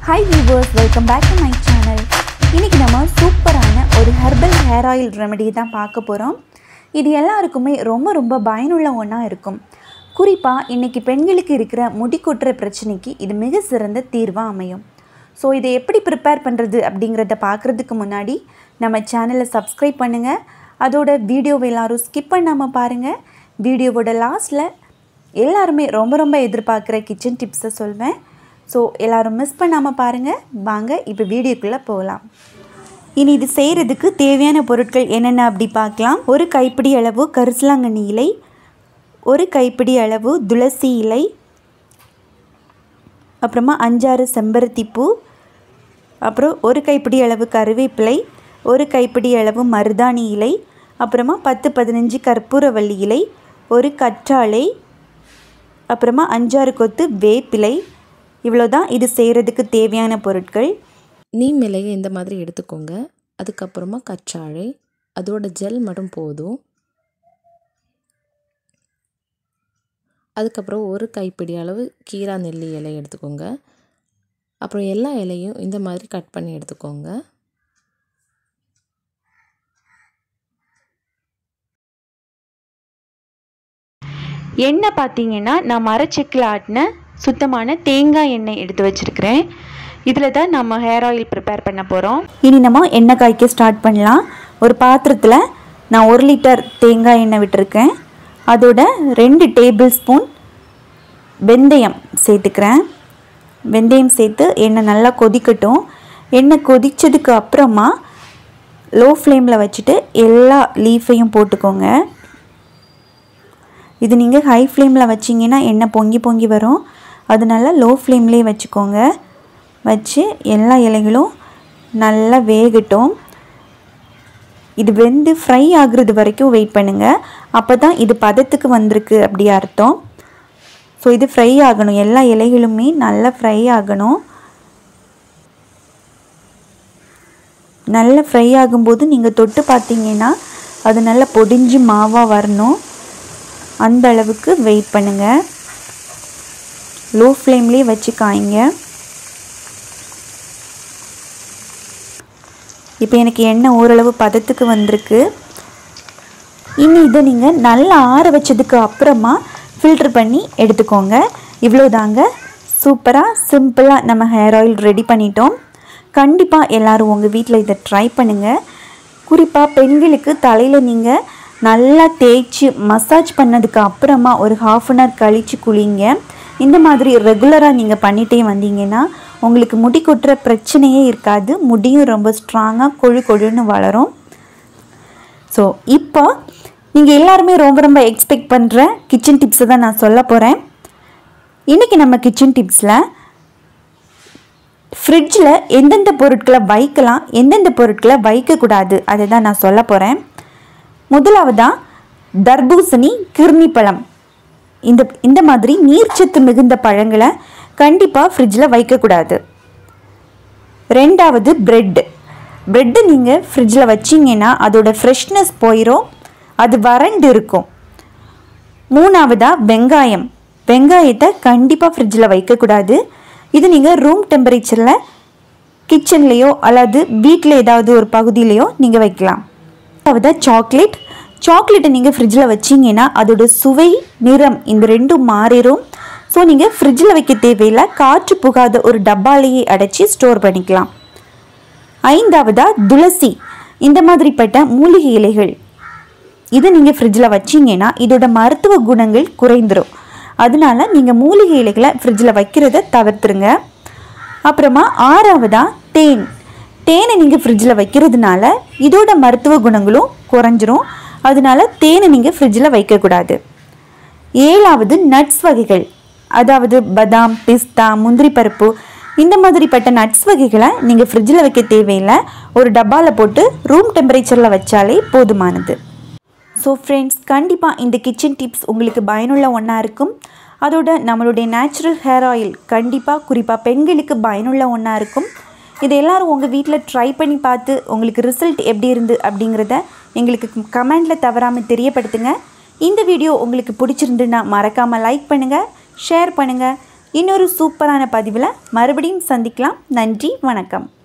hi viewers welcome back to my channel இன்றைக்கி நம்ம சூப்பரான ஒரு ஹெர்பல் ஹேர் ஆயில் ரெமெடி தான் பார்க்க போகிறோம் இது எல்லாருக்குமே ரொம்ப ரொம்ப பயனுள்ள ஒன்றா இருக்கும் குறிப்பாக இன்றைக்கி பெண்களுக்கு இருக்கிற முடி கொட்டுற பிரச்சனைக்கு இது மிக சிறந்த தீர்வாக அமையும் ஸோ இதை எப்படி ப்ரிப்பேர் பண்ணுறது அப்படிங்கிறத பார்க்குறதுக்கு முன்னாடி நம்ம சேனலை சப்ஸ்கிரைப் பண்ணுங்கள் அதோட வீடியோவை எல்லாரும் ஸ்கிப் பண்ணாமல் பாருங்கள் வீடியோவோட லாஸ்ட்டில் எல்லாருமே ரொம்ப ரொம்ப எதிர்பார்க்குற கிச்சன் டிப்ஸை சொல்வேன் ஸோ எல்லாரும் மிஸ் பண்ணாமல் பாருங்கள் வாங்க இப்போ வீடியோக்குள்ளே போகலாம் இனி இது செய்கிறதுக்கு தேவையான பொருட்கள் என்னென்ன அப்படி பார்க்கலாம் ஒரு கைப்பிடி அளவு கரிசலாங்கண்ணி இலை ஒரு கைப்பிடி அளவு துளசி இலை அப்புறமா அஞ்சாறு செம்பருத்தி பூ அப்புறம் ஒரு கைப்பிடி அளவு கருவேப்பிலை ஒரு கைப்பிடி அளவு மருதாணி இலை அப்புறமா பத்து பதினஞ்சு கற்பூரவள்ளி இலை ஒரு கற்றாழை அப்புறமா அஞ்சாறு கொத்து வேப்பிலை இவ்வளோ தான் இது செய்கிறதுக்கு தேவையான பொருட்கள் நீம் இலையை இந்த மாதிரி எடுத்துக்கோங்க அதுக்கப்புறமா கற்றாழை அதோட ஜெல் மட்டும் போதும் அதுக்கப்புறம் ஒரு கைப்பிடி அளவு கீரா நெல்லி இலை எடுத்துக்கோங்க அப்புறம் எல்லா இலையும் இந்த மாதிரி கட் பண்ணி எடுத்துக்கோங்க எண்ணெய் பார்த்தீங்கன்னா நான் மரச்செக்கில் ஆட்டின சுத்தமான தேங்காய் எண்ணெய் எடுத்து வச்சுருக்கிறேன் இதில் தான் நம்ம ஹேர் ஆயில் ப்ரிப்பேர் பண்ண போகிறோம் இனி நம்ம எண்ணெய் காய்க்க ஸ்டார்ட் பண்ணலாம் ஒரு பாத்திரத்தில் நான் ஒரு லிட்டர் தேங்காய் எண்ணெய் விட்டுருக்கேன் அதோட ரெண்டு டேபிள் ஸ்பூன் வெந்தயம் சேர்த்துக்கிறேன் வெந்தயம் சேர்த்து எண்ணெய் நல்லா கொதிக்கட்டும் எண்ணெய் கொதித்ததுக்கு அப்புறமா லோ ஃப்ளேமில் வச்சுட்டு எல்லா லீஃபையும் போட்டுக்கோங்க இது நீங்கள் ஹை ஃப்ளேமில் வச்சிங்கன்னா எண்ணெய் பொங்கி பொங்கி வரும் அதனால லோ ஃப்ளேம்லேயே வச்சுக்கோங்க வச்சு எல்லா இலைகளும் நல்லா வேகட்டும் இது வெந்து ஃப்ரை ஆகுறது வரைக்கும் வெயிட் பண்ணுங்கள் அப்போ தான் இது பதத்துக்கு வந்திருக்கு அப்படி அர்த்தம் ஸோ இது ஃப்ரை ஆகணும் எல்லா இலைகளுமே நல்லா ஃப்ரை ஆகணும் நல்லா ஃப்ரை ஆகும்போது நீங்கள் தொட்டு பார்த்தீங்கன்னா அது நல்லா பொடிஞ்சு மாவாக வரணும் அந்த அளவுக்கு வெயிட் பண்ணுங்கள் லோ ஃப்ளேம்லேயே வச்சு காய்ங்க இப்போ எனக்கு எண்ணெய் ஓரளவு பதத்துக்கு வந்திருக்கு இனி இதை நீங்கள் நல்லா ஆற வச்சதுக்கு அப்புறமா ஃபில்ட்ரு பண்ணி எடுத்துக்கோங்க இவ்வளோதாங்க சூப்பராக சிம்பிளாக நம்ம ஹேர் ஆயில் ரெடி பண்ணிட்டோம் கண்டிப்பாக எல்லோரும் உங்கள் வீட்டில் இதை ட்ரை பண்ணுங்கள் குறிப்பாக பெண்களுக்கு தலையில் நீங்கள் நல்லா தேய்ச்சி மசாஜ் பண்ணதுக்கு அப்புறமா ஒரு ஹாஃப் அன் ஹவர் கழித்து குளிங்க இந்த மாதிரி ரெகுலராக நீங்கள் பண்ணிகிட்டே வந்தீங்கன்னா உங்களுக்கு முடி கொட்டுற பிரச்சனையே இருக்காது முடியும் ரொம்ப ஸ்ட்ராங்காக கொழு கொழுன்னு வளரும் ஸோ இப்போ நீங்கள் எல்லாருமே ரொம்ப ரொம்ப எக்ஸ்பெக்ட் பண்ணுற கிச்சன் டிப்ஸை தான் நான் சொல்ல போகிறேன் இன்றைக்கி நம்ம கிச்சன் டிப்ஸில் ஃப்ரிட்ஜில் எந்தெந்த பொருட்களை வைக்கலாம் எந்தெந்த பொருட்களை வைக்கக்கூடாது அதை தான் நான் சொல்ல போகிறேன் முதலாவதாக தர்பூசணி கிர்னி பழம் இந்த இந்த மாதிரி நீர்ச்சத்து மிகுந்த பழங்களை கண்டிப்பாக ஃப்ரிட்ஜில் வைக்கக்கூடாது ரெண்டாவது ப்ரெட்டு ப்ரெட்டு நீங்கள் ஃப்ரிட்ஜில் வச்சிங்கன்னா அதோட ஃப்ரெஷ்னஸ் போயிடும் அது வறண்டு இருக்கும் மூணாவதாக வெங்காயம் வெங்காயத்தை கண்டிப்பாக ஃப்ரிட்ஜில் வைக்கக்கூடாது இது நீங்கள் ரூம் டெம்பரேச்சரில் கிச்சன்லேயோ அல்லது வீட்டில் ஏதாவது ஒரு பகுதியிலையோ நீங்கள் வைக்கலாம் அதாவது சாக்லேட் சாக்லேட்டை நீங்கள் ஃப்ரிட்ஜில் வச்சிங்கன்னா அதோட சுவை நிறம் இந்த ரெண்டும் மாறிடும் ஸோ நீங்கள் ஃப்ரிட்ஜில் வைக்க தேவையில்லை காற்று புகாத ஒரு டப்பாலேயே அடைச்சி ஸ்டோர் பண்ணிக்கலாம் ஐந்தாவதாக துளசி இந்த மாதிரிப்பட்ட மூலிகை இலைகள் இது நீங்கள் ஃப்ரிட்ஜில் வச்சிங்கன்னா இதோட மருத்துவ குணங்கள் குறைந்துடும் அதனால நீங்கள் மூலிகை இலைகளை ஃப்ரிட்ஜில் வைக்கிறத தவிர்த்துருங்க அப்புறமா ஆறாவதாக தேன் தேனை நீங்கள் ஃப்ரிட்ஜில் வைக்கிறதுனால இதோட மருத்துவ குணங்களும் குறைஞ்சிரும் அதனால தேனை நீங்கள் ஃப்ரிட்ஜில் வைக்கக்கூடாது ஏழாவது நட்ஸ் வகைகள் அதாவது பதாம் பிஸ்தா முந்திரி பருப்பு இந்த மாதிரிப்பட்ட நட்ஸ் வகைகளை நீங்கள் ஃப்ரிட்ஜில் வைக்க தேவையில்லை ஒரு டப்பாவில் போட்டு ரூம் டெம்பரேச்சரில் வச்சாலே போதுமானது ஸோ ஃப்ரெண்ட்ஸ் கண்டிப்பாக இந்த கிச்சன் டிப்ஸ் உங்களுக்கு பயனுள்ள ஒன்றா இருக்கும் அதோட நம்மளுடைய நேச்சுரல் ஹேர் ஆயில் கண்டிப்பாக குறிப்பாக பெண்களுக்கு பயனுள்ள ஒன்றா இருக்கும் இது எல்லோரும் உங்கள் வீட்டில் ட்ரை பண்ணி பார்த்து உங்களுக்கு ரிசல்ட் எப்படி இருந்து அப்படிங்கிறத எங்களுக்கு கமெண்டில் தவறாமல் தெரியப்படுத்துங்க இந்த வீடியோ உங்களுக்கு பிடிச்சிருந்துன்னா மறக்காமல் லைக் பண்ணுங்கள் ஷேர் பண்ணுங்கள் இன்னொரு சூப்பரான பதிவில் மறுபடியும் சந்திக்கலாம் நன்றி வணக்கம்